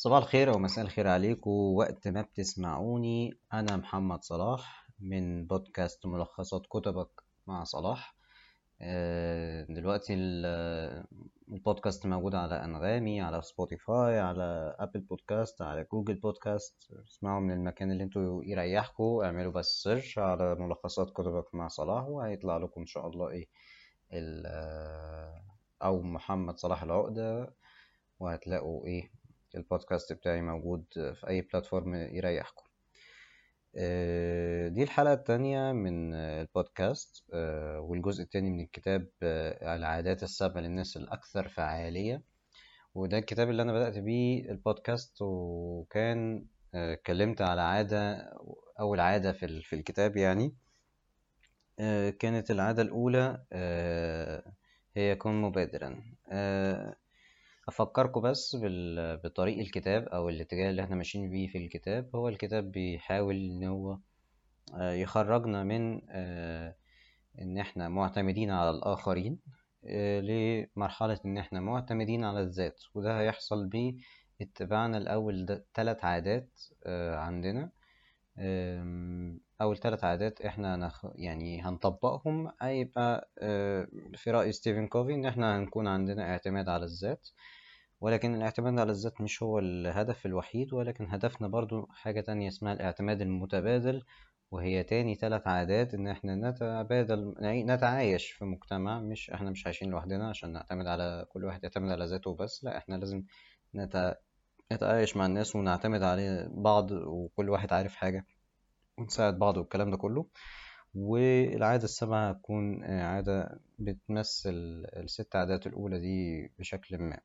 صباح الخير أو مساء الخير عليكم وقت ما بتسمعوني أنا محمد صلاح من بودكاست ملخصات كتبك مع صلاح آه، دلوقتي البودكاست موجود على أنغامي على سبوتيفاي على أبل بودكاست على جوجل بودكاست اسمعوا من المكان اللي انتوا يريحكم اعملوا بس سيرش على ملخصات كتبك مع صلاح وهيطلع لكم إن شاء الله إيه آه، أو محمد صلاح العقدة وهتلاقوا إيه البودكاست بتاعي موجود في أي بلاتفورم يريحكم آه، دي الحلقة التانية من البودكاست آه، والجزء التاني من الكتاب آه، العادات السبع للناس الأكثر فعالية وده الكتاب اللي أنا بدأت بيه البودكاست وكان اتكلمت على عادة أول عادة في الكتاب يعني كانت العادة الأولى هي كن مبادرا افكركم بس بطريق الكتاب او الاتجاه اللي احنا ماشيين بيه في الكتاب هو الكتاب بيحاول ان هو آه، يخرجنا من آه، ان احنا معتمدين على الاخرين آه، لمرحلة ان احنا معتمدين على الذات وده هيحصل باتباعنا الاول ثلاث عادات عندنا اول ثلاث عادات احنا نخ... يعني هنطبقهم هيبقى في رأي ستيفن كوفي ان احنا هنكون عندنا اعتماد على الذات ولكن الاعتماد على الذات مش هو الهدف الوحيد ولكن هدفنا برضو حاجة تانية اسمها الاعتماد المتبادل وهي تاني ثلاث عادات ان احنا نتبادل نتعايش في مجتمع مش احنا مش عايشين لوحدنا عشان نعتمد على كل واحد يعتمد على ذاته بس لا احنا لازم نت... نتعايش مع الناس ونعتمد على بعض وكل واحد عارف حاجة ونساعد بعض والكلام ده كله والعادة السابعة هتكون عادة بتمثل الست عادات الأولى دي بشكل ما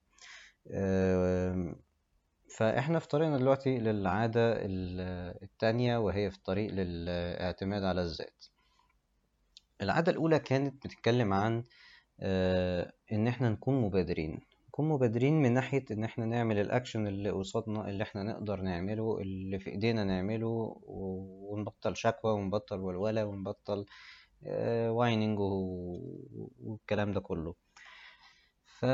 فاحنا في طريقنا دلوقتي للعادة التانية وهي في الطريق للاعتماد على الذات العادة الأولى كانت بتتكلم عن آه، إن احنا نكون مبادرين نكون مبادرين من ناحية إن احنا نعمل الأكشن اللي قصادنا اللي احنا نقدر نعمله اللي في إيدينا نعمله ونبطل شكوى ونبطل ولولة ونبطل وايننج والكلام ده كله ف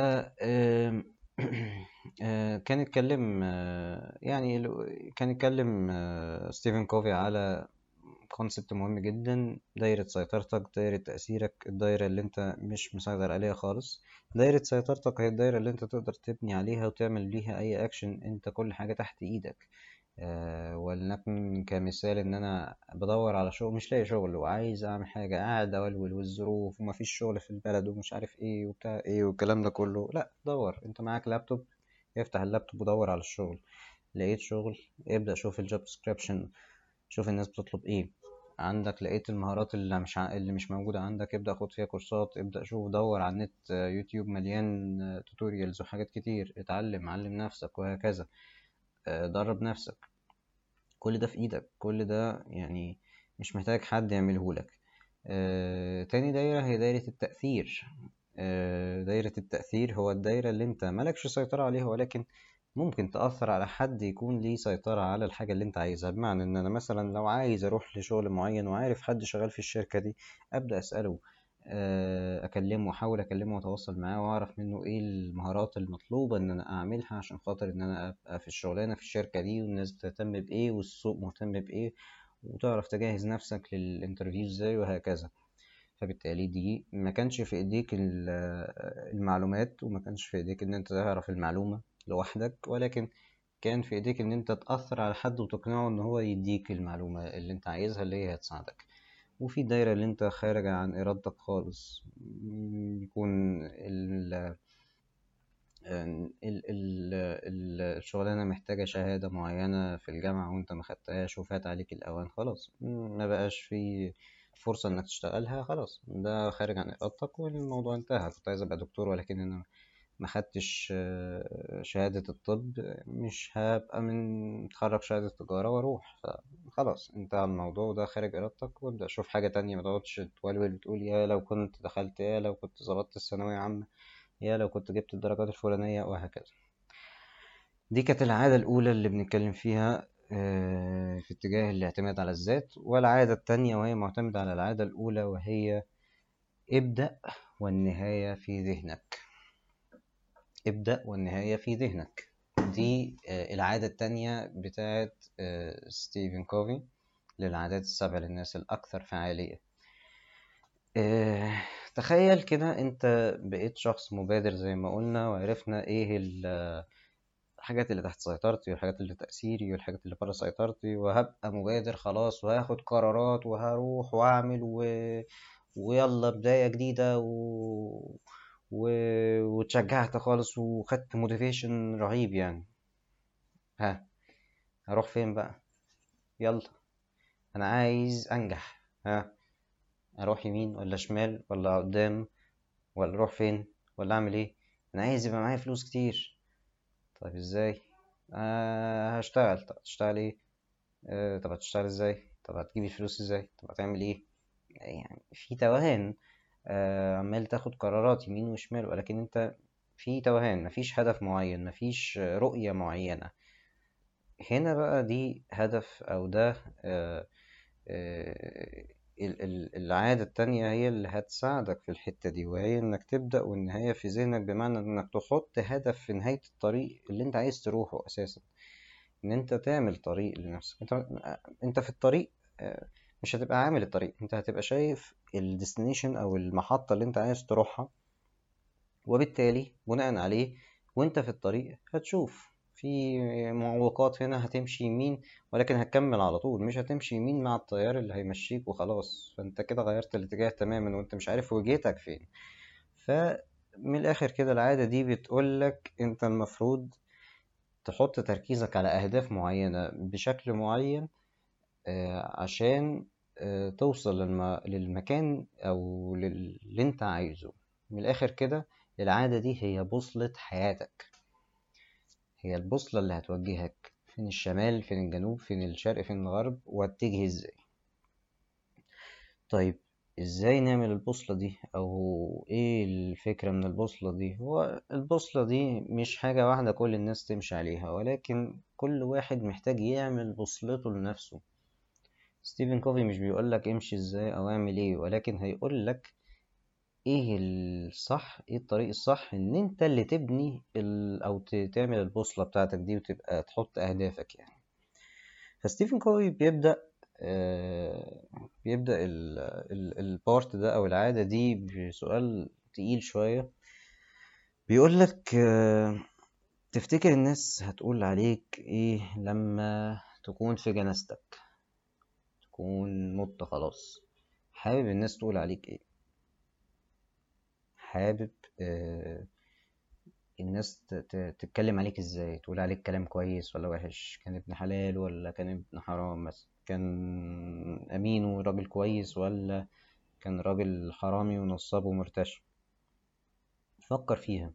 آه، كان يتكلم آه، يعني كان يتكلم آه، ستيفن كوفي على كونسبت مهم جدا دايرة سيطرتك دايرة تأثيرك الدايرة اللي انت مش مسيطر عليها خالص دايرة سيطرتك هي الدايرة اللي انت تقدر تبني عليها وتعمل ليها اي اكشن انت كل حاجة تحت ايدك آه، ولنكن كمثال ان انا بدور على شغل مش لاقي شغل وعايز اعمل حاجه قاعد اولول والظروف ومفيش شغل في البلد ومش عارف ايه وبتاع ايه والكلام ده كله لا دور انت معاك لابتوب افتح اللابتوب ودور على الشغل لقيت شغل ابدا شوف الجوب ديسكريبشن شوف الناس بتطلب ايه عندك لقيت المهارات اللي مش ع... اللي مش موجوده عندك ابدا خد فيها كورسات ابدا شوف دور على النت يوتيوب مليان توتوريالز وحاجات كتير اتعلم علم نفسك وهكذا آه، درب نفسك كل ده في ايدك كل ده يعني مش محتاج حد يعمله لك آه تاني دايرة هي دايرة التأثير آه دايرة التأثير هو الدايرة اللي انت مالكش سيطرة عليها ولكن ممكن تأثر على حد يكون ليه سيطرة على الحاجة اللي انت عايزها بمعنى ان انا مثلا لو عايز اروح لشغل معين وعارف حد شغال في الشركة دي ابدأ اسأله آه، اكلمه احاول اكلمه واتواصل معاه واعرف منه ايه المهارات المطلوبه ان انا اعملها عشان خاطر ان انا ابقى في الشغلانه في الشركه دي والناس بتهتم بايه والسوق مهتم بايه وتعرف تجهز نفسك للانترفيو ازاي وهكذا فبالتالي دي ما كانش في ايديك المعلومات وما كانش في ايديك ان انت تعرف المعلومه لوحدك ولكن كان في ايديك ان انت تاثر على حد وتقنعه ان هو يديك المعلومه اللي انت عايزها اللي هي هتساعدك وفي دايرة اللي انت خارجة عن ارادتك خالص يكون ال ال ال الشغلانة محتاجة شهادة معينة في الجامعة وانت ما خدتهاش وفات عليك الأوان خلاص ما بقاش في فرصة انك تشتغلها خلاص ده خارج عن ارادتك والموضوع انتهى كنت عايز ابقى دكتور ولكن انا ما خدتش آه، شهادة الطب مش هبقى من متخرج شهادة تجارة واروح فخلاص انتهى الموضوع وده خارج ارادتك وابدأ شوف حاجة تانية ما تقعدش تولول وتقول يا لو كنت دخلت يا لو كنت ظبطت الثانوية عامة يا لو كنت جبت الدرجات الفلانية وهكذا دي كانت العادة الأولى اللي بنتكلم فيها آه، في اتجاه الاعتماد على الذات والعادة التانية وهي معتمدة على العادة الأولى وهي ابدأ والنهاية في ذهنك ابدأ والنهاية في ذهنك دي آه، العادة التانية بتاعت آه، ستيفن كوفي للعادات السبع للناس الأكثر فعالية آه، تخيل كده انت بقيت شخص مبادر زي ما قلنا وعرفنا ايه الحاجات اللي تحت سيطرتي والحاجات اللي تأثيري والحاجات اللي بره سيطرتي وهبقى مبادر خلاص وهاخد قرارات وهروح واعمل و... ويلا بداية جديدة و... و... واتشجعت خالص وخدت موتيفيشن رهيب يعني ها هروح فين بقى يلا انا عايز انجح ها اروح يمين ولا شمال ولا قدام ولا اروح فين ولا اعمل ايه انا عايز يبقى معايا فلوس كتير طيب ازاي آه هشتغل طب هتشتغل ايه آه طب هتشتغل ازاي طب هتجيب الفلوس ازاي طب هتعمل ايه يعني في توهان آه عمال تاخد قرارات يمين وشمال ولكن انت في توهان مفيش هدف معين مفيش رؤية معينة هنا بقى دي هدف او ده آه آه العادة التانية هي اللي هتساعدك في الحتة دي وهي انك تبدأ والنهاية في ذهنك بمعنى انك تحط هدف في نهاية الطريق اللي انت عايز تروحه اساسا ان انت تعمل طريق لنفسك انت انت في الطريق آه، مش هتبقى عامل الطريق انت هتبقى شايف الديستنيشن او المحطة اللي انت عايز تروحها وبالتالي بناء عليه وانت في الطريق هتشوف في معوقات هنا هتمشي يمين ولكن هتكمل على طول مش هتمشي يمين مع التيار اللي هيمشيك وخلاص فانت كده غيرت الاتجاه تماما وانت مش عارف وجهتك فين فمن الاخر كده العادة دي بتقولك انت المفروض تحط تركيزك على اهداف معينة بشكل معين آه، عشان آه، توصل للمكان او للي انت عايزه من الاخر كده العادة دي هي بوصلة حياتك هي البوصلة اللي هتوجهك فين الشمال فين الجنوب فين الشرق فين الغرب وهتجه ازاي طيب ازاي نعمل البوصلة دي او ايه الفكرة من البوصلة دي هو البوصلة دي مش حاجة واحدة كل الناس تمشي عليها ولكن كل واحد محتاج يعمل بوصلته لنفسه ستيفن كوفي مش بيقولك امشي ازاي او اعمل ايه ولكن هيقولك ايه الصح ايه الطريق الصح ان انت اللي تبني ال... او تعمل البوصلة بتاعتك دي وتبقى تحط اهدافك يعني فستيفن كوي بيبدأ آه بيبدأ البارت ده او العادة دي بسؤال تقيل شوية بيقولك آه تفتكر الناس هتقول عليك ايه لما تكون في جنازتك تكون مت خلاص حابب الناس تقول عليك ايه حابب آه، الناس تتكلم عليك ازاي تقول عليك كلام كويس ولا وحش كان ابن حلال ولا كان ابن حرام مثلا كان امين وراجل كويس ولا كان راجل حرامي ونصاب ومرتشي فكر فيها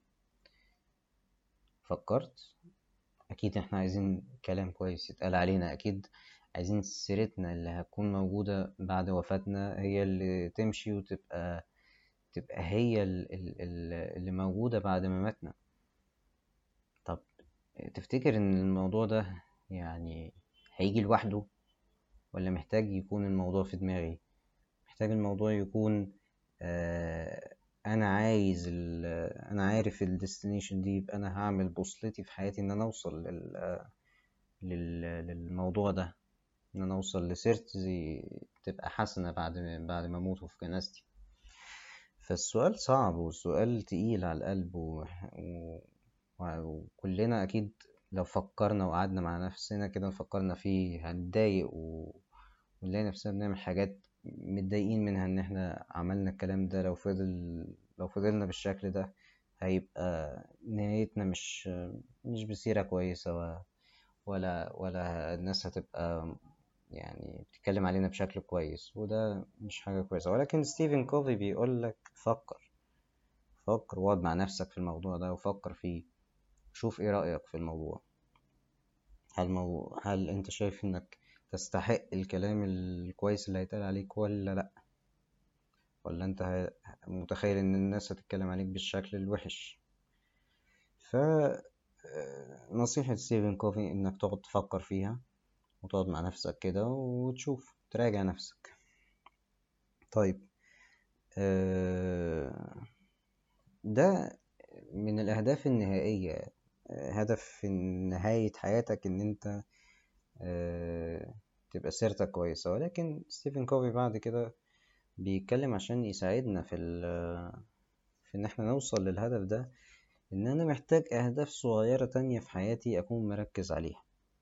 فكرت اكيد احنا عايزين كلام كويس يتقال علينا اكيد عايزين سيرتنا اللي هتكون موجودة بعد وفاتنا هي اللي تمشي وتبقى تبقى هي اللي موجودة بعد ما ماتنا طب تفتكر ان الموضوع ده يعني هيجي لوحده ولا محتاج يكون الموضوع في دماغي محتاج الموضوع يكون آه انا عايز انا عارف الديستنيشن دي يبقى انا هعمل بوصلتي في حياتي ان انا اوصل لل للموضوع ده ان انا اوصل لسيرتي تبقى حسنة بعد بعد ما اموت في جنازتي فالسؤال صعب والسؤال تقيل على القلب و... و... وكلنا أكيد لو فكرنا وقعدنا مع نفسنا كده وفكرنا فيه هنتضايق و... ونلاقي نفسنا بنعمل حاجات متضايقين منها إن احنا عملنا الكلام ده لو فضل لو فضلنا بالشكل ده هيبقى نهايتنا مش مش بسيرة كويسة و... ولا ولا الناس هتبقى يعني بتتكلم علينا بشكل كويس وده مش حاجة كويسة ولكن ستيفن كوفي بيقول لك فكر فكر واقعد مع نفسك في الموضوع ده وفكر فيه شوف ايه رأيك في الموضوع هل, مو... هل انت شايف انك تستحق الكلام الكويس اللي هيتقال عليك ولا لأ ولا انت متخيل ان الناس هتتكلم عليك بالشكل الوحش ف نصيحة ستيفن كوفي انك تقعد تفكر فيها وتقعد مع نفسك كده وتشوف تراجع نفسك طيب آه، ده من الأهداف النهائية هدف في نهاية حياتك ان انت تبقى سيرتك كويسة ولكن ستيفن كوفي بعد كده بيتكلم عشان يساعدنا في في ان احنا نوصل للهدف ده ان انا محتاج اهداف صغيرة تانية في حياتي اكون مركز عليها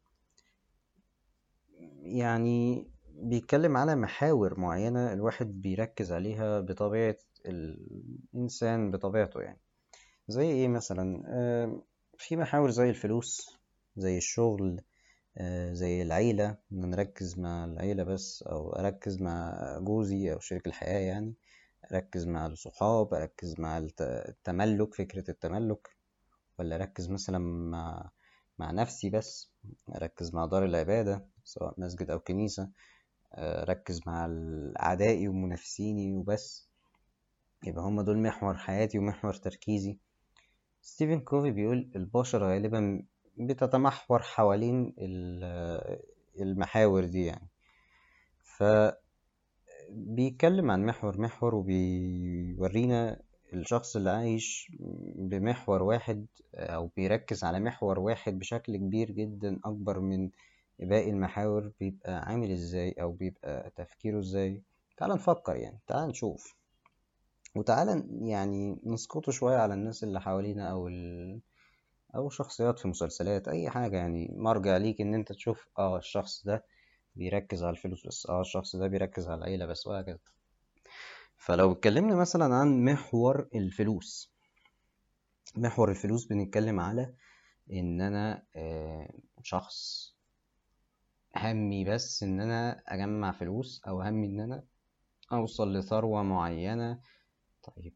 يعني بيتكلم على محاور معينة الواحد بيركز عليها بطبيعة الإنسان بطبيعته يعني زي إيه مثلا في محاور زي الفلوس زي الشغل زي العيلة إن نركز مع العيلة بس أو أركز مع جوزي أو شريك الحياة يعني أركز مع الصحاب أركز مع التملك فكرة التملك ولا أركز مثلا مع مع نفسي بس أركز مع دار العبادة سواء مسجد أو كنيسة أركز مع أعدائي ومنافسيني وبس يبقى هما دول محور حياتي ومحور تركيزي ستيفن كوفي بيقول البشر غالبا بتتمحور حوالين المحاور دي يعني ف بيتكلم عن محور محور وبيورينا الشخص اللي عايش بمحور واحد أو بيركز على محور واحد بشكل كبير جدا أكبر من باقي المحاور بيبقى عامل ازاي أو بيبقى تفكيره ازاي تعال نفكر يعني تعال نشوف وتعالى يعني نسقطه شوية على الناس اللي حوالينا أو ال... أو شخصيات في مسلسلات أي حاجة يعني مرجع ليك إن أنت تشوف اه الشخص ده بيركز على الفلوس بس اه الشخص ده بيركز على العيلة بس وهكذا فلو اتكلمنا مثلا عن محور الفلوس محور الفلوس بنتكلم على ان انا آه، شخص همي بس ان انا اجمع فلوس او همي ان انا اوصل لثروة معينة طيب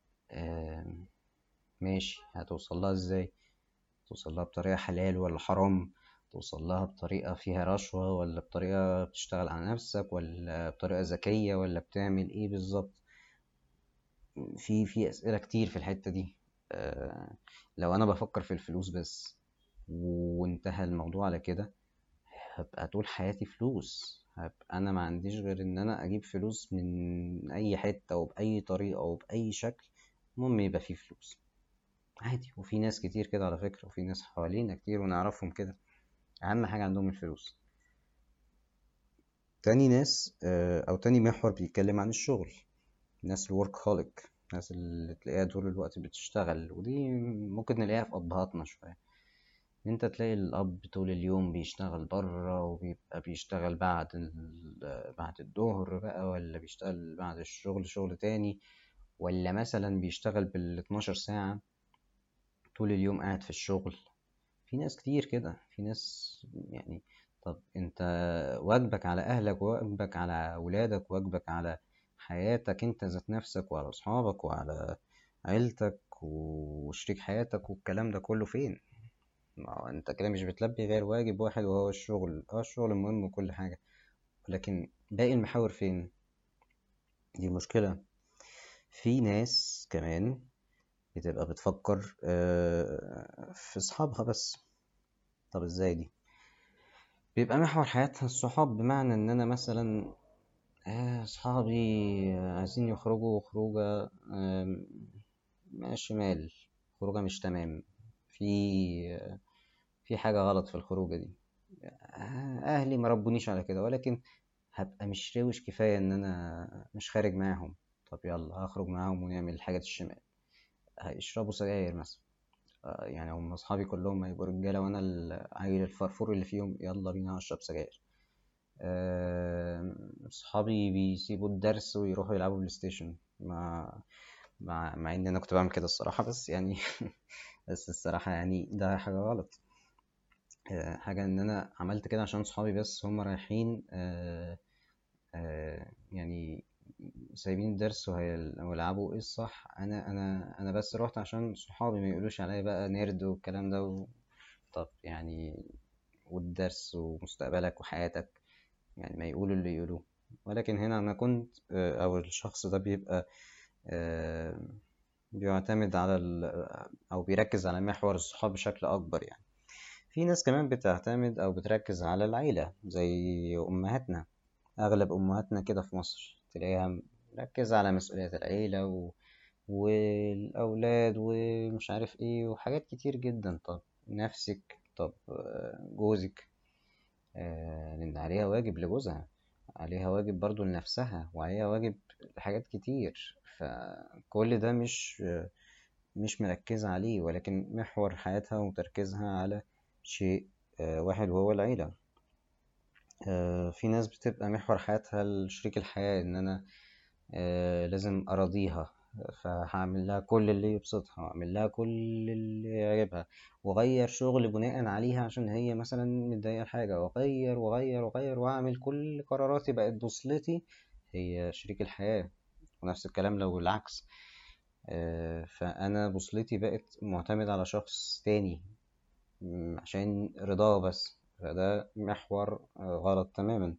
ماشي هتوصل لها ازاي توصل لها بطريقة حلال ولا حرام توصل لها بطريقة فيها رشوة ولا بطريقة بتشتغل على نفسك ولا بطريقة ذكية ولا بتعمل ايه بالظبط في في أسئلة كتير في الحتة دي آه، لو أنا بفكر في الفلوس بس وانتهى الموضوع على كده هبقى طول حياتي فلوس هبقى أنا ما عنديش غير إن أنا أجيب فلوس من أي حتة وبأي طريقة وبأي شكل المهم يبقى فيه فلوس عادي وفي ناس كتير كده على فكرة وفي ناس حوالينا كتير ونعرفهم كده أهم حاجة عندهم الفلوس تاني ناس آه، أو تاني محور بيتكلم عن الشغل الناس الورك هوليك الناس اللي تلاقيها طول الوقت بتشتغل ودي ممكن نلاقيها في أبهاتنا شوية انت تلاقي الأب طول اليوم بيشتغل برا وبيبقى بيشتغل بعد بعد الظهر بقى ولا بيشتغل بعد الشغل شغل تاني ولا مثلا بيشتغل بالاتناشر ساعة طول اليوم قاعد في الشغل في ناس كتير كده في ناس يعني طب انت واجبك على اهلك وواجبك على ولادك وواجبك على حياتك انت ذات نفسك وعلى اصحابك وعلى عيلتك وشريك حياتك والكلام ده كله فين ما هو انت كده مش بتلبي غير واجب واحد وهو الشغل اه الشغل مهم وكل حاجة لكن باقي المحاور فين دي مشكلة في ناس كمان بتبقى بتفكر آه، في صحابها بس طب ازاي دي بيبقى محور حياتها الصحاب بمعنى ان انا مثلا آه، صحابي عايزين يخرجوا خروجة ماشي مال خروجة مش تمام في في حاجة غلط في الخروجة دي أهلي ما ربونيش على كده ولكن هبقى مش روش كفاية إن أنا مش خارج معاهم طب يلا هخرج معاهم ونعمل الحاجات الشمال هيشربوا سجاير مثلا آه، يعني هم أصحابي كلهم هيبقوا رجالة وأنا العيل الفرفور اللي فيهم يلا بينا أشرب سجاير أصحابي بيسيبوا الدرس ويروحوا يلعبوا بلاي ستيشن مع مع, مع إن أنا كنت بعمل كده الصراحة بس يعني بس الصراحة يعني ده حاجة غلط آه، حاجة ان انا عملت كده عشان صحابي بس هم رايحين آه، آه، يعني سايبين الدرس ويلعبوا ايه الصح انا انا انا بس روحت عشان صحابي ما يقولوش عليا بقى نيرد والكلام ده و... طب يعني والدرس ومستقبلك وحياتك يعني ما يقولوا اللي يقولوه ولكن هنا انا كنت او الشخص ده بيبقى بيعتمد على او بيركز على محور الصحاب بشكل اكبر يعني في ناس كمان بتعتمد أو بتركز على العيلة زي أمهاتنا أغلب أمهاتنا كده في مصر تلاقيها مركزة على مسؤوليات العيلة و... والأولاد ومش عارف ايه وحاجات كتير جدا طب نفسك طب جوزك لأن عليها واجب لجوزها عليها واجب برضو لنفسها وعليها واجب لحاجات كتير فكل ده مش مش مركزة عليه ولكن محور حياتها وتركيزها على شيء واحد وهو العيلة في ناس بتبقى محور حياتها لشريك الحياة إن أنا لازم أراضيها فهعمل لها كل اللي يبسطها واعمل لها كل اللي يعجبها واغير شغل بناء عليها عشان هي مثلا متضايقه حاجه واغير واغير واغير واعمل كل قراراتي بقت بوصلتي هي شريك الحياه ونفس الكلام لو العكس آه، فانا بوصلتي بقت معتمد على شخص تاني عشان رضاه بس فده محور آه، غلط تماما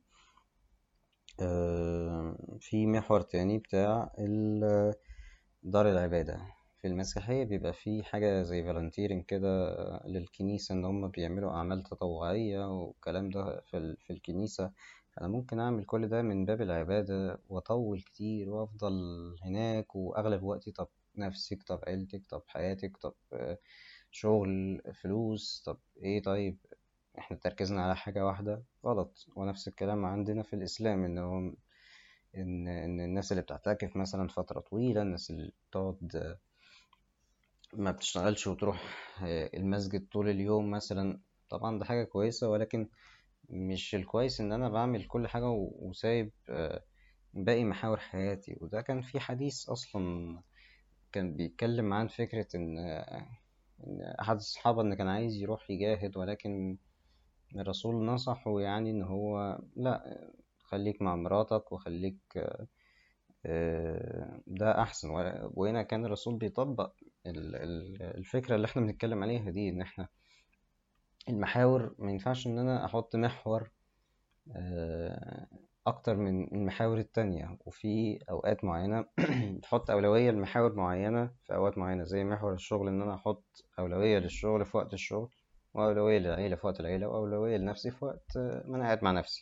آه، في محور تاني بتاع دار العبادة في المسيحية بيبقى في حاجة زي فالنتيرنج كده للكنيسة إن هم بيعملوا أعمال تطوعية والكلام ده في, في الكنيسة أنا ممكن أعمل كل ده من باب العبادة وأطول كتير وأفضل هناك وأغلب وقتي طب نفسك طب عيلتك طب حياتك طب شغل فلوس طب إيه طيب إحنا تركيزنا على حاجة واحدة غلط ونفس الكلام عندنا في الإسلام إنهم ان ان الناس اللي بتعتكف مثلا فتره طويله الناس اللي بتقعد ما بتشتغلش وتروح المسجد طول اليوم مثلا طبعا ده حاجه كويسه ولكن مش الكويس ان انا بعمل كل حاجه وسايب باقي محاور حياتي وده كان في حديث اصلا كان بيتكلم عن فكره ان ان احد الصحابه ان كان عايز يروح يجاهد ولكن الرسول نصحه يعني ان هو لا خليك مع مراتك وخليك آه، ده أحسن وهنا كان الرسول بيطبق الفكرة اللي احنا بنتكلم عليها دي إن احنا المحاور ما ينفعش إن أنا أحط محور آه، أكتر من المحاور التانية وفي أوقات معينة تحط أولوية لمحاور معينة في أوقات معينة زي محور الشغل إن أنا أحط أولوية للشغل في وقت الشغل وأولوية للعيلة في وقت العيلة وأولوية لنفسي في وقت ما أنا قاعد مع نفسي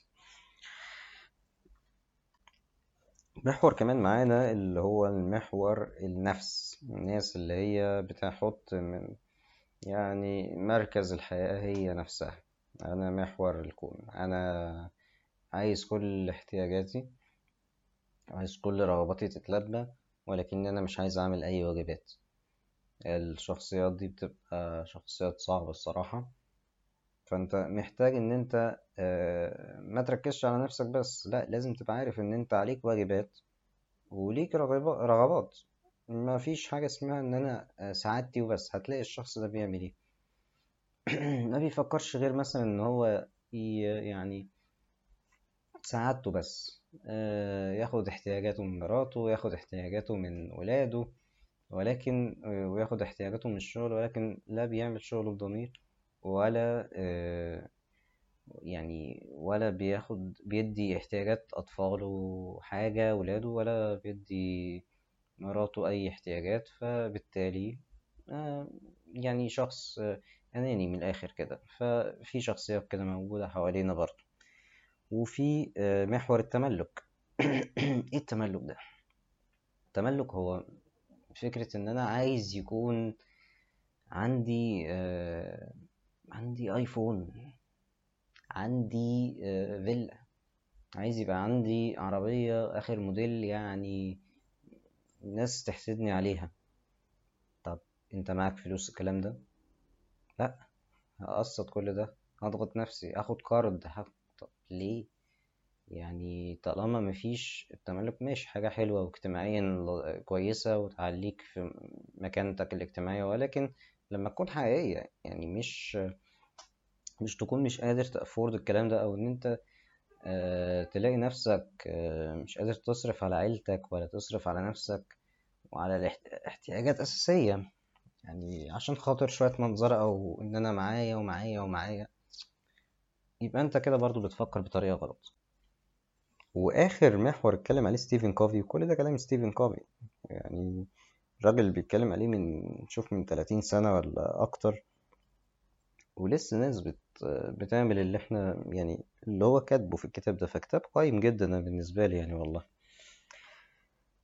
محور كمان معانا اللي هو المحور النفس الناس اللي هي بتحط من يعني مركز الحياة هي نفسها أنا محور الكون أنا عايز كل احتياجاتي عايز كل رغباتي تتلبى ولكن أنا مش عايز أعمل أي واجبات الشخصيات دي بتبقى شخصيات صعبة الصراحة فانت محتاج ان انت آه، ما تركزش على نفسك بس لا لازم تبقى عارف ان انت عليك واجبات وليك رغبات ما فيش حاجة اسمها ان انا آه، سعادتي وبس هتلاقي الشخص ده بيعمل ايه ما بيفكرش غير مثلا ان هو يعني سعادته بس آه، ياخد احتياجاته من مراته ياخد احتياجاته من ولاده ولكن وياخد احتياجاته من الشغل ولكن لا بيعمل شغله بضمير ولا آه، يعني ولا بياخد بيدي احتياجات أطفاله حاجة ولاده ولا بيدي مراته أي احتياجات فبالتالي آه، يعني شخص أناني من الآخر كده ففي شخصيات كده موجودة حوالينا برضه وفي آه، محور التملك ايه التملك ده التملك هو فكرة ان انا عايز يكون عندي عندي ايفون عندي آه، فيلا عايز يبقى عندي عربية اخر موديل يعني الناس تحسدني عليها طب انت معاك فلوس الكلام ده لا هقسط كل ده هضغط نفسي اخد كارد طب ليه يعني طالما مفيش التملك ماشي حاجة حلوة واجتماعيا كويسة وتعليك في مكانتك الاجتماعية ولكن لما تكون حقيقية يعني مش مش تكون مش قادر تأفورد الكلام ده او ان انت آه، تلاقي نفسك آه، مش قادر تصرف على عيلتك ولا تصرف على نفسك وعلى الاحتياجات أساسية يعني عشان خاطر شوية منظرة أو إن أنا معايا ومعايا ومعايا يبقى أنت كده برضو بتفكر بطريقة غلط وآخر محور اتكلم عليه ستيفن كوفي وكل ده كلام ستيفن كوفي يعني الراجل بيتكلم عليه من شوف من 30 سنة ولا أكتر ولسه ناس بت بتعمل اللي احنا يعني اللي هو كاتبه في الكتاب ده فكتاب قيم جدا بالنسبة لي يعني والله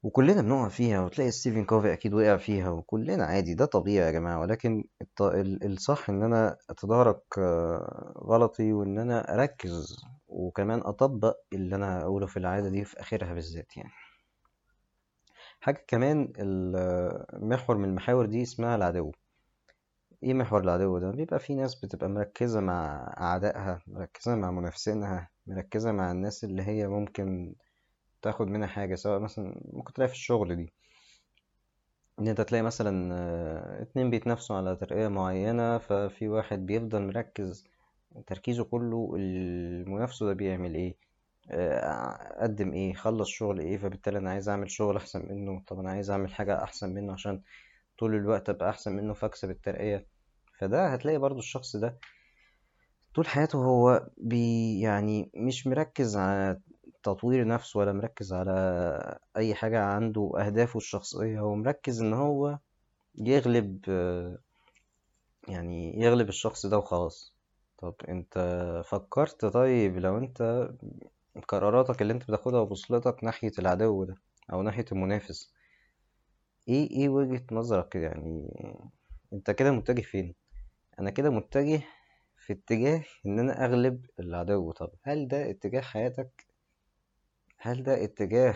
وكلنا بنقع فيها وتلاقي ستيفن كوفي اكيد وقع فيها وكلنا عادي ده طبيعي يا جماعة ولكن الط- ال- الصح ان انا اتدارك آه، غلطي وان انا اركز وكمان اطبق اللي انا اقوله في العادة دي في اخرها بالذات يعني حاجة كمان المحور من المحاور دي اسمها العدو ايه محور العدو ده بيبقى في ناس بتبقى مركزة مع أعدائها مركزة مع منافسينها مركزة مع الناس اللي هي ممكن تاخد منها حاجة سواء مثلا ممكن تلاقي في الشغل دي ان انت تلاقي مثلا آه، اتنين بيتنافسوا على ترقية معينة ففي واحد بيفضل مركز تركيزه كله المنافسه ده بيعمل ايه آه، قدم ايه خلص شغل ايه فبالتالي انا عايز اعمل شغل احسن منه طب انا عايز اعمل حاجة احسن منه عشان طول الوقت ابقى احسن منه فاكسب الترقية فده هتلاقي برضو الشخص ده طول حياته هو بي يعني مش مركز على تطوير نفسه ولا مركز على اي حاجة عنده اهدافه الشخصية هو مركز ان هو يغلب آه، يعني يغلب الشخص ده وخلاص طب انت فكرت طيب لو انت قراراتك اللي انت بتاخدها وبوصلتك ناحية العدو ده او ناحية المنافس ايه ايه وجهة نظرك يعني انت كده متجه فين انا كده متجه في اتجاه ان انا اغلب العدو طب هل ده اتجاه حياتك هل ده اتجاه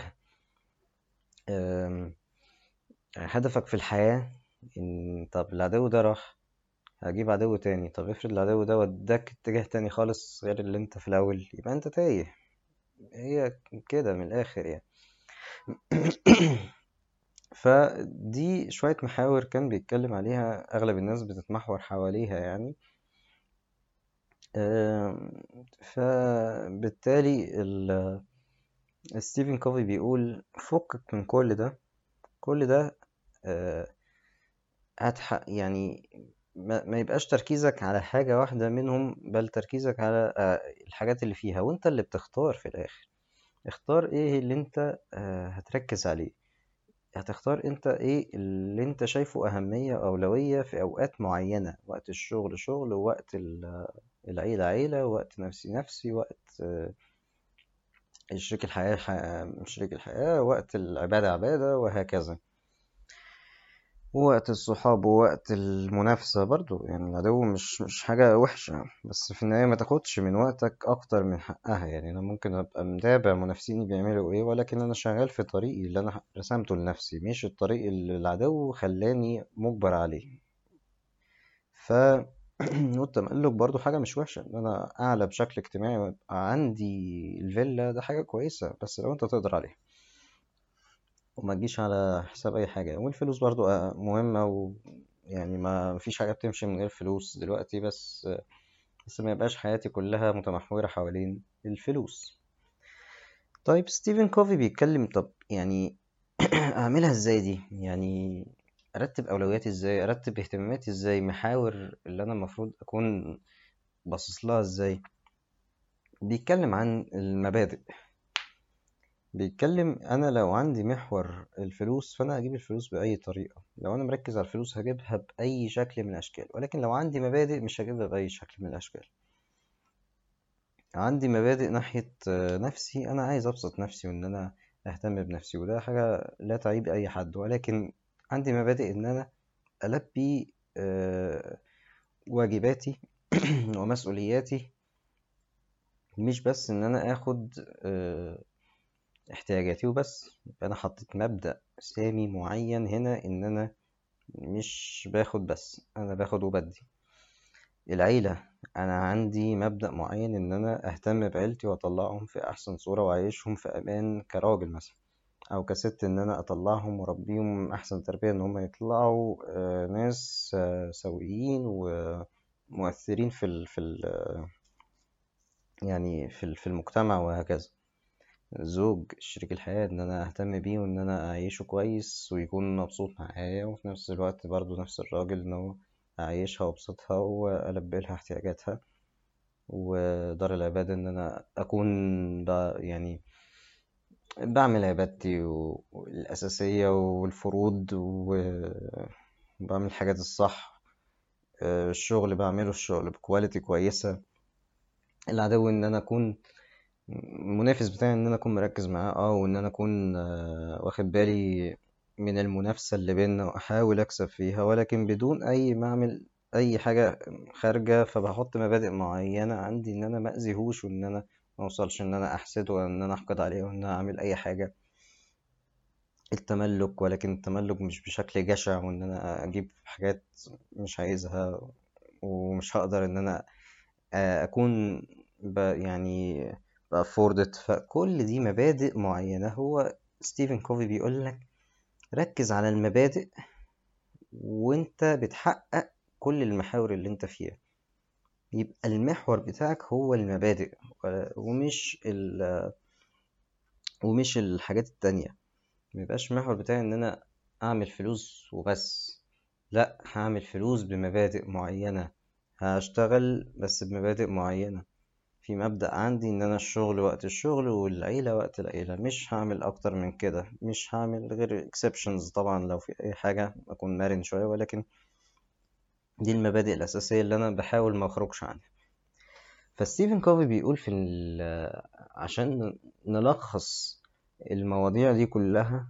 أم، هدفك في الحياة ان طب العدو ده راح هجيب عدو تاني طب افرض العدو ده وداك اتجاه تاني خالص غير اللي انت في الاول يبقى انت تايه هي كده من الاخر يعني فدي شوية محاور كان بيتكلم عليها اغلب الناس بتتمحور حواليها يعني أم، فبالتالي ال- ستيفن كوفي بيقول فكك من كل ده كل ده آه، هتح يعني ما, ما يبقاش تركيزك على حاجة واحدة منهم بل تركيزك على آه، الحاجات اللي فيها وانت اللي بتختار في الآخر اختار ايه اللي انت آه، هتركز عليه هتختار انت ايه اللي انت شايفه أهمية أو أولوية في أوقات معينة وقت الشغل شغل ووقت ال- العيلة عيلة وقت نفسي نفسي وقت آه، شريك الحياة ح- شريك الحياة وقت العبادة عبادة وهكذا ووقت الصحاب ووقت المنافسة برضو يعني العدو مش مش حاجة وحشة بس في النهاية ما تاخدش من وقتك أكتر من حقها يعني أنا ممكن أبقى متابع منافسيني بيعملوا إيه ولكن أنا شغال في طريقي اللي أنا رسمته لنفسي مش الطريق اللي العدو خلاني مجبر عليه ف والتملك برضو حاجة مش وحشة إن أنا أعلى بشكل اجتماعي ويبقى عندي الفيلا ده حاجة كويسة بس لو أنت تقدر عليها وما تجيش على حساب اي حاجه والفلوس برضو آه، مهمه ويعني ما فيش حاجه بتمشي من غير فلوس دلوقتي بس بس ما يبقاش حياتي كلها متمحوره حوالين الفلوس طيب ستيفن كوفي بيتكلم طب يعني اعملها ازاي دي يعني ارتب اولوياتي ازاي ارتب اهتماماتي ازاي محاور اللي انا المفروض اكون باصص لها ازاي بيتكلم عن المبادئ بيتكلم انا لو عندي محور الفلوس فانا هجيب الفلوس باي طريقه لو انا مركز على الفلوس هجيبها باي شكل من الاشكال ولكن لو عندي مبادئ مش هجيبها باي شكل من الاشكال عندي مبادئ ناحيه آه، نفسي انا عايز ابسط نفسي وان انا اهتم بنفسي وده حاجه لا تعيب اي حد ولكن عندي مبادئ ان انا البي آه، واجباتي ومسؤولياتي مش بس ان انا اخد آه، احتياجاتي وبس يبقى انا حطيت مبدأ سامي معين هنا ان انا مش باخد بس انا باخد وبدي العيلة انا عندي مبدأ معين ان انا اهتم بعيلتي واطلعهم في احسن صورة واعيشهم في امان كراجل مثلا او كست ان انا اطلعهم واربيهم احسن تربية ان هم يطلعوا آه، ناس آه، سويين ومؤثرين في ال في ال يعني في ال- في المجتمع وهكذا زوج شريك الحياة ان انا اهتم بيه وان انا اعيشه كويس ويكون مبسوط معايا وفي نفس الوقت برضو نفس الراجل ان هو اعيشها وابسطها والبي لها احتياجاتها ودار العبادة ان انا اكون ب... يعني بعمل عبادتي و- الاساسية والفروض وبعمل الحاجات الصح آه، الشغل بعمله الشغل بكواليتي كويسة العدو ان انا اكون المنافس بتاعي ان انا اكون مركز معاه اه وان انا اكون آه، واخد بالي من المنافسة اللي بيننا واحاول اكسب فيها ولكن بدون اي ما اعمل اي حاجة خارجة فبحط مبادئ معينة عندي ان انا ما اذيهوش وان انا ما اوصلش ان انا احسده وان انا احقد عليه وان انا اعمل اي حاجة التملك ولكن التملك مش بشكل جشع وان انا اجيب حاجات مش عايزها ومش هقدر ان انا آه، اكون ب يعني بافوردت فكل دي مبادئ معينة هو ستيفن كوفي بيقول لك ركز على المبادئ وانت بتحقق كل المحاور اللي انت فيها يبقى المحور بتاعك هو المبادئ ومش ال ومش الحاجات التانية ميبقاش المحور بتاعي ان انا اعمل فلوس وبس لا هعمل فلوس بمبادئ معينة هشتغل بس بمبادئ معينة في مبدأ عندي ان انا الشغل وقت الشغل والعيلة وقت العيلة مش هعمل اكتر من كده مش هعمل غير exceptions طبعا لو في اي حاجة اكون مرن شوية ولكن دي المبادئ الاساسية اللي انا بحاول ما اخرجش عنها فستيفن كوفي بيقول في عشان نلخص المواضيع دي كلها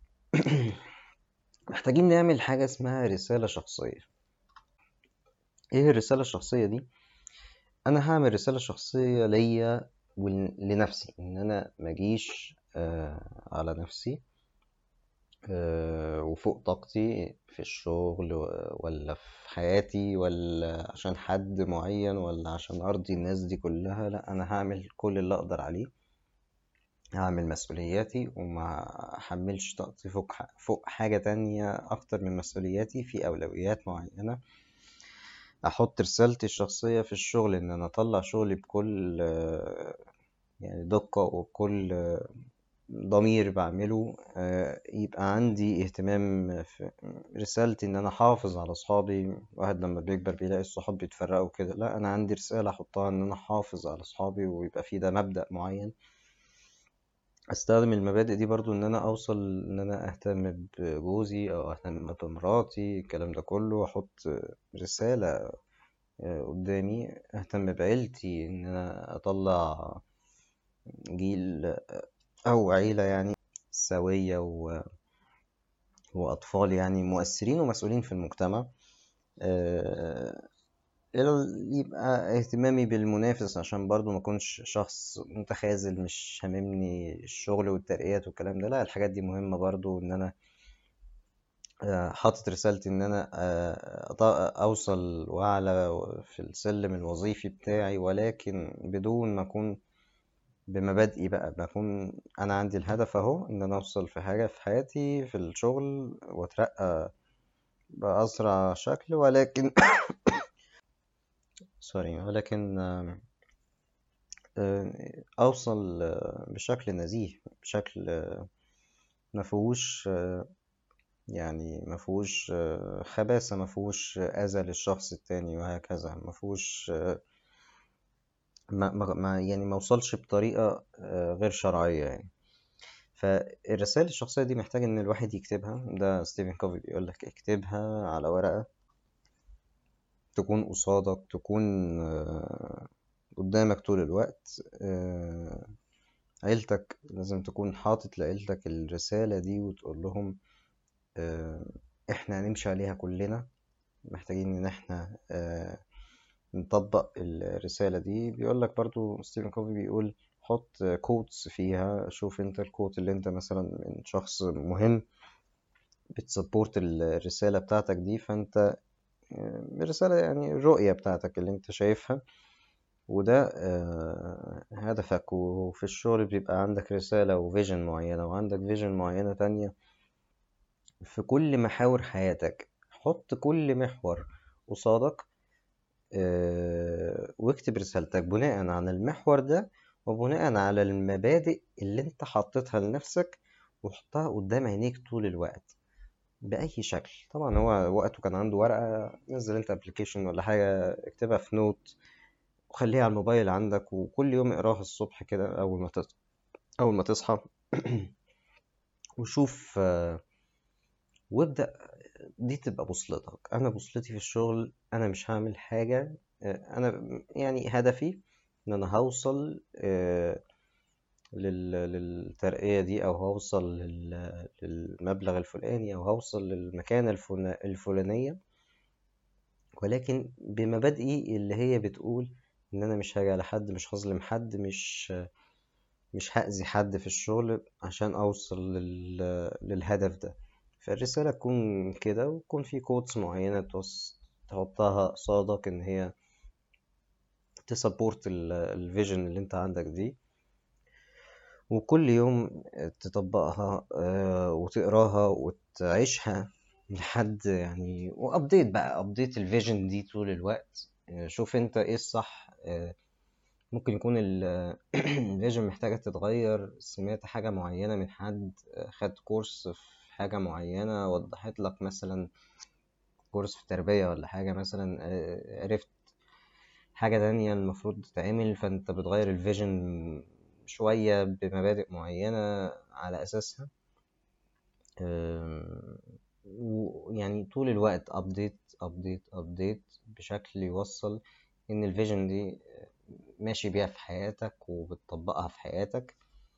محتاجين نعمل حاجة اسمها رسالة شخصية ايه الرسالة الشخصية دي انا هعمل رسالة شخصية ليا ولنفسي ان انا مجيش آه على نفسي آه وفوق طاقتي في الشغل ولا في حياتي ولا عشان حد معين ولا عشان ارضي الناس دي كلها لا انا هعمل كل اللي اقدر عليه هعمل مسؤولياتي وما احملش طاقتي فوق فوق حاجة تانية اكتر من مسؤولياتي في اولويات معينة احط رسالتي الشخصية في الشغل ان انا اطلع شغلي بكل يعني دقة وكل ضمير بعمله يبقى عندي اهتمام في رسالتي ان انا احافظ على اصحابي واحد لما بيكبر بيلاقي الصحاب بيتفرقوا كده لا انا عندي رسالة احطها ان انا احافظ على اصحابي ويبقى في ده مبدأ معين استخدم المبادئ دي برضو ان انا اوصل ان انا اهتم بجوزي او اهتم بمراتي الكلام ده كله احط رسالة آه، قدامي اهتم بعيلتي ان انا اطلع جيل او عيلة يعني سوية و... واطفال يعني مؤثرين ومسؤولين في المجتمع آه، يبقى اهتمامي بالمنافس عشان برضو ما اكونش شخص متخاذل مش هاممني الشغل والترقيات والكلام ده لا الحاجات دي مهمة برضو ان انا آه، حاطط رسالتي ان انا آه، اوصل واعلى في السلم الوظيفي بتاعي ولكن بدون ما اكون بمبادئي بقى بكون انا عندي الهدف اهو ان انا اوصل في حاجة في حياتي في الشغل واترقى بأسرع شكل ولكن سوري ولكن آه، أوصل آه، بشكل نزيه بشكل آه، مفهوش يعني مفهوش خباثة مفهوش أذى للشخص التاني وهكذا مفهوش ما, ما يعني ما وصلش بطريقة غير شرعية يعني فالرسائل الشخصية دي محتاج إن الواحد يكتبها ده ستيفن كوفي بيقولك اكتبها على ورقة تكون قصادك تكون آه، قدامك طول الوقت آه، عيلتك لازم تكون حاطط لعيلتك الرسالة دي وتقول لهم آه، احنا هنمشي عليها كلنا محتاجين ان احنا نطبق الرسالة دي بيقول لك برضو ستيفن كوفي بيقول حط كوتس فيها شوف انت الكوت اللي انت مثلا من شخص مهم بتسبورت الرسالة بتاعتك دي فانت الرسالة يعني الرؤية بتاعتك اللي انت شايفها وده آه، هدفك وفي الشغل بيبقى عندك رسالة وفيجن معينة وعندك فيجن معينة تانية في كل محاور حياتك حط كل محور قصادك آه، واكتب رسالتك بناء على المحور ده وبناء على المبادئ اللي انت حطيتها لنفسك وحطها قدام عينيك طول الوقت بأي شكل طبعا هو وقته كان عنده ورقة نزل انت ابلكيشن ولا حاجة اكتبها في نوت وخليها على الموبايل عندك وكل يوم اقراها الصبح كده أول ما تصحى أول ما تصحى وشوف وابدأ دي تبقى بوصلتك أنا بوصلتي في الشغل أنا مش هعمل حاجة أنا يعني هدفي إن أنا هوصل للترقية دي أو هوصل للمبلغ الفلاني أو هوصل للمكانة الفلانية ولكن بمبادئي اللي هي بتقول إن أنا مش هاجي على حد مش هظلم حد مش مش هأذي حد في الشغل عشان أوصل للهدف ده فالرسالة تكون كده ويكون في كوتس معينة تحطها قصادك إن هي تسبورت الفيجن اللي انت عندك دي وكل يوم تطبقها آه، وتقراها وتعيشها لحد يعني وابديت بقى ابديت الفيجن دي طول الوقت آه، شوف انت ايه الصح آه، ممكن يكون الفيجن محتاجة تتغير سمعت حاجة معينة من حد خد كورس في حاجة معينة وضحت لك مثلا كورس في تربية ولا حاجة مثلا عرفت حاجة تانية المفروض تتعمل فانت بتغير الفيجن شوية بمبادئ معينة على أساسها ويعني طول الوقت أبديت أبديت أبديت بشكل يوصل إن الفيجن دي ماشي بيها في حياتك وبتطبقها في حياتك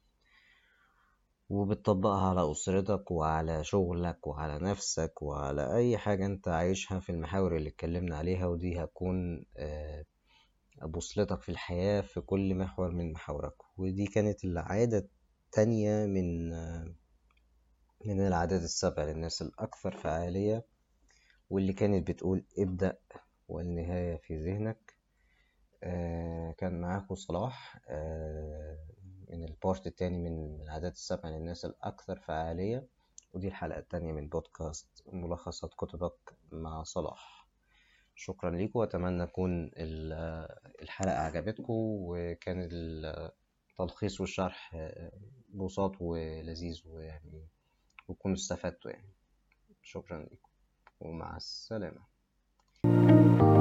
وبتطبقها على أسرتك وعلى شغلك وعلى نفسك وعلى أي حاجة أنت عايشها في المحاور اللي اتكلمنا عليها ودي هتكون بوصلتك في الحياة في كل محور من محاورك ودي كانت العادة التانية من من العادات السبع للناس الأكثر فعالية واللي كانت بتقول ابدأ والنهاية في ذهنك آه كان معاكم صلاح آه من البارت التاني من العادات السبع للناس الأكثر فعالية ودي الحلقة التانية من بودكاست ملخصات كتبك مع صلاح شكرا لكم واتمنى تكون الحلقه عجبتكم وكان التلخيص والشرح بساط ولذيذ ويعني وتكونوا استفدتوا يعني شكرا لكم ومع السلامه